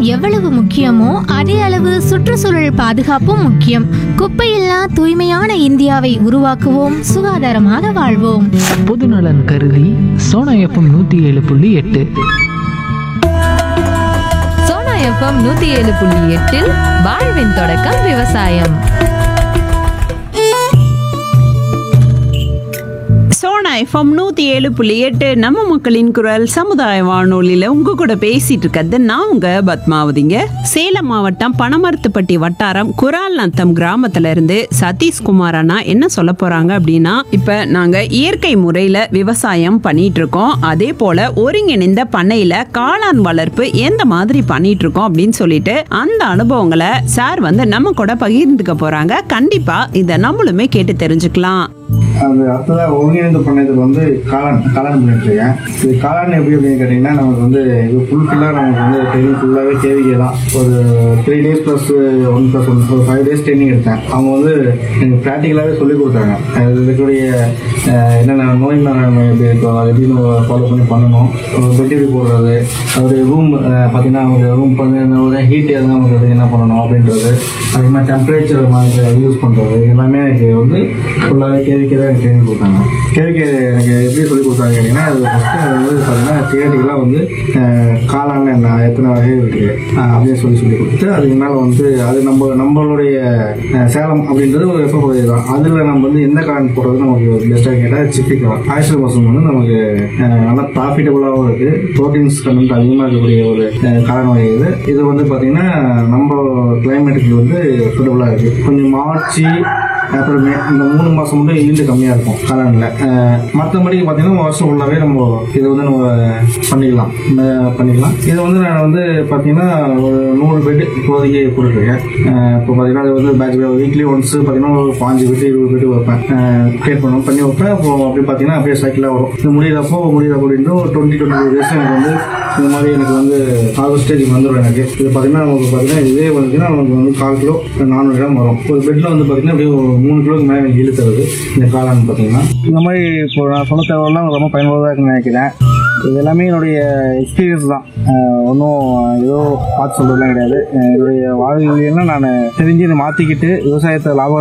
எவ்வளவு முக்கியமோ அதே அளவு சுற்றுச்சூழல் பாதுகாப்பும் முக்கியம் குப்பையில்லா தூய்மையான இந்தியாவை உருவாக்குவோம் சுகாதாரமாக வாழ்வோம் பொதுநலன் கருதி சோனா எஃப்எம் நூற்றி ஏழு புள்ளி எட்டு சோனா எஃப்எம் நூத்தி ஏழு புள்ளி எட்டில் வாழ்வின் தொடக்கம் விவசாயம் சோனா எஃப்எம் நூற்றி ஏழு புள்ளி எட்டு நம்ம மக்களின் குரல் சமுதாய வானொலியில் உங்க கூட பேசிட்டு இருக்கிறது நான் உங்க பத்மாவதிங்க சேலம் மாவட்டம் பனமரத்துப்பட்டி வட்டாரம் குரால் நத்தம் கிராமத்துல இருந்து சதீஷ்குமார் அண்ணா என்ன சொல்ல போறாங்க அப்படின்னா இப்ப நாங்க இயற்கை முறையில விவசாயம் பண்ணிட்டு இருக்கோம் அதே போல ஒருங்கிணைந்த பண்ணையில காளான் வளர்ப்பு எந்த மாதிரி பண்ணிட்டு இருக்கோம் அப்படின்னு சொல்லிட்டு அந்த அனுபவங்களை சார் வந்து நம்ம கூட பகிர்ந்துக்க போறாங்க கண்டிப்பா இதை நம்மளுமே கேட்டு தெரிஞ்சுக்கலாம் அது அடுத்ததாக ஒருங்கிணைந்து பண்ணதுக்கு வந்து காளான் காளான் பண்ணிட்டு இருக்கேன் இது காளான் எப்படி அப்படின்னு கேட்டிங்கன்னா நமக்கு வந்து இது ஃபுல்ஃபில்லாக நமக்கு வந்து ட்ரைனிங் ஃபுல்லாகவே கேவிகே தான் ஒரு three days plus one plus one ஒரு ஃபைவ் டேஸ் ட்ரைனிங் எடுத்தேன் அவங்க வந்து எனக்கு ப்ராக்டிக்கலாகவே சொல்லி கொடுத்தாங்க அது இருக்கக்கூடிய அஹ், என்னென்ன நோய் மேலாண்மை எப்படி இருக்கும் அதை எப்படி நம்ம ஃபாலோ பண்ணி பண்ணணும் வெட்டிரி போடுறது ஒரு ரூம் பார்த்தீங்கன்னா ஒரு ரூம் பண்ணி ஹீட் எதுனா நமக்கு என்ன பண்ணணும் அப்படின்றது அதே மாதிரி டெம்பரேச்சர் மாதிரி யூஸ் பண்ணுறது எல்லாமே எனக்கு வந்து ஃபுல்லாகவே கேவிக்கே தான் எனக்கு ட்ரைனிங் கொடுத்தாங்க கேவிக்கே எனக்கு எப்படி சொல்லி கொடுத்தாங்க கேட்டிங்கன்னா அது ஃபஸ்ட்டு வந்து பார்த்தீங்கன்னா தியேட்டிக்கலாக வந்து அஹ், காளான் என்ன எத்தனை வகை இருக்குது அப்படின்னு சொல்லி சொல்லி கொடுத்துட்டு அதுக்கு மேலே வந்து அது நம்ம நம்மளுடைய அஹ், சேலம் அப்படின்றது ஒரு வெப்ப பகுதி தான் அதில் நம்ம வந்து எந்த காளான் போடுறது நமக்கு பெஸ்ட்டாக கேட்டால் சிப்பி காளான் ஆயிஷல் மசம் வந்து நமக்கு அஹ், நல்லா ப்ராஃபிட்டபுளாகவும் இருக்குது ப்ரோட்டீன்ஸ் கண்டென்ட் அதிகமாக இருக்கக்கூடிய ஒரு அஹ், காளான் வகை இது இது வந்து பார்த்தீங்கன்னா நம்ம கிளைமேட்டுக்கு வந்து சூட்டபுளாக இருக்குது கொஞ்சம் மார்ச் அப்புறமே இந்த மூணு மாதம் மட்டும் ஈல்டு கம்மியாக இருக்கும் காளானில் மற்றபடி பார்த்தீங்கன்னா வருஷம் ஃபுல்லாகவே நம்ம இதை வந்து நம்ம பண்ணிக்கலாம் அஹ் பண்ணிக்கலாம் இதை வந்து நான் வந்து பார்த்தீங்கன்னா ஒரு நூறு பெட் இப்போதைக்கு போட்டுருக்கேன் அஹ் இப்போ பார்த்தீங்கன்னா அது வந்து பேட்ச் வீக்லி ஒன்ஸ் பார்த்தீங்கன்னா ஒரு பாஞ்சு பெட்டு இருபது பெட்டு வைப்பேன் கிரியேட் பண்ணுவோம் பண்ணி வைப்பேன் அப்போ அப்படி பார்த்தீங்கன்னா அப்படியே சைக்கிளாக வரும் இது முடியிறப்போ முடியிறப்போ அப்படின்ட்டு ஒரு டுவெண்ட்டி டுவெண்ட்டி டேஸ் எனக்கு வந்து இந்த மாதிரி எனக்கு வந்து ஹார்வெஸ்ட் ஸ்டேஜுக்கு வந்துடும் எனக்கு இது பார்த்தீங்கன்னா நமக்கு பார்த்தீங்கன்னா இதே வந்துச்சுன்னா நமக்கு வந்து கால் கிலோ நானூறு கிராம் வரும் ஒரு பெட்டில் வந்து பார்த்தீங்கன்னா அப்படியே ஒரு மூணு கிலோக்கு மேலே எனக்கு இழுத்துறது இந்த காளான் பார்த்தீங்கன்னா இந்த மாதிரி இப்போ நான் சொன்ன தகவலாம் ரொம்ப பயனுள்ளதாக இருக்குன்னு நினைக்கிறேன் இது எல்லாமே என்னுடைய எக்ஸ்பீரியன்ஸ் தான் ஒன்றும் ஏதோ பார்த்து சொல்றதுலாம் கிடையாது அஹ் என்னுடைய வாழ்வியல்னா நான் தெரிஞ்சு இதை மாற்றிக்கிட்டு விவசாயத்தை லாபம்